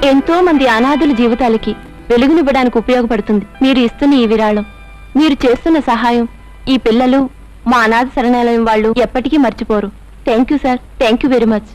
ఎంతో మంది అనాథుల జీవితాలకి వెలుగునివ్వడానికి ఉపయోగపడుతుంది మీరు ఇస్తున్న ఈ విరాళం మీరు చేస్తున్న సహాయం ఈ పిల్లలు మా అనాథ శరణాలయం వాళ్ళు ఎప్పటికీ మర్చిపోరు thank you sir thank you very much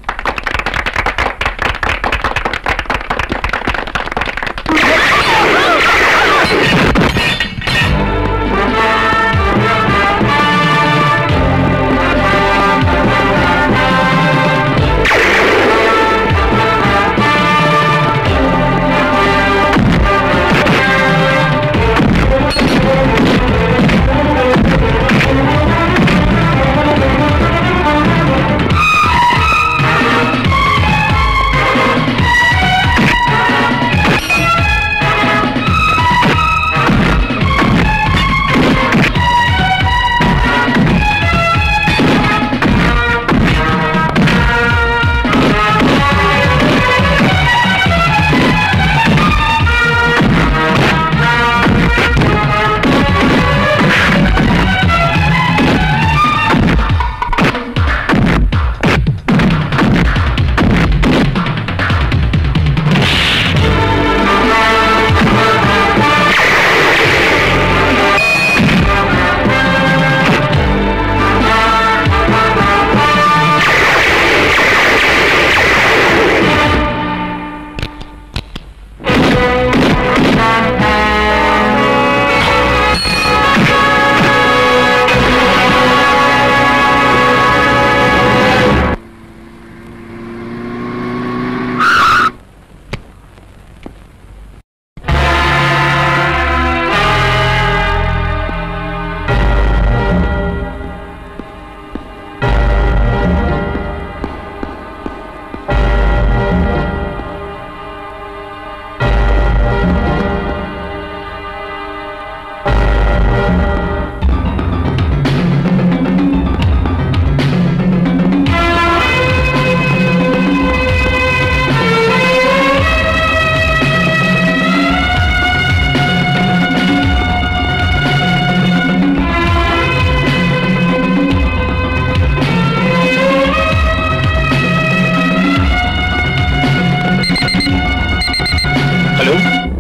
hello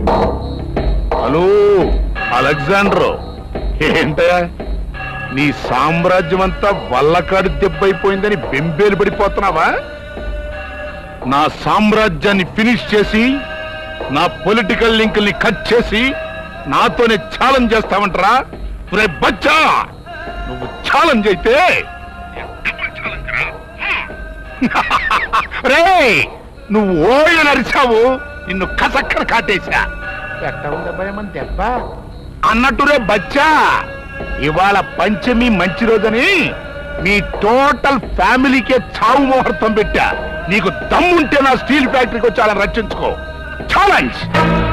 hello Alexander ఏంటయా నీ సామ్రాజ్యం అంతా వల్లకాడి దెబ్బైపోయిందని బెంబేలు పడిపోతున్నావా నా సామ్రాజ్యాన్ని ఫినిష్ చేసి నా పొలిటికల్ లింకుల్ని కట్ చేసి నాతోనే ఛాలెంజ్ చేస్తావంటరా రే బచ్చా నువ్వు ఛాలెంజ్ అయితే రే నువ్వు ఓయని అరిచావు నిన్ను కసక్కన కాటేశా ఎట్ట ఉంది భయమని దెబ్బ అన్నట్టురే బచ్చా ఇవాళ పంచమి మంచి రోజని మీ టోటల్ ఫ్యామిలీకే చావు ముహూర్తం పెట్టా నీకు దమ్ముంటే నా స్టీల్ ఫ్యాక్టరీకి వచ్చి అలా రక్షించుకో ఛాలెంజ్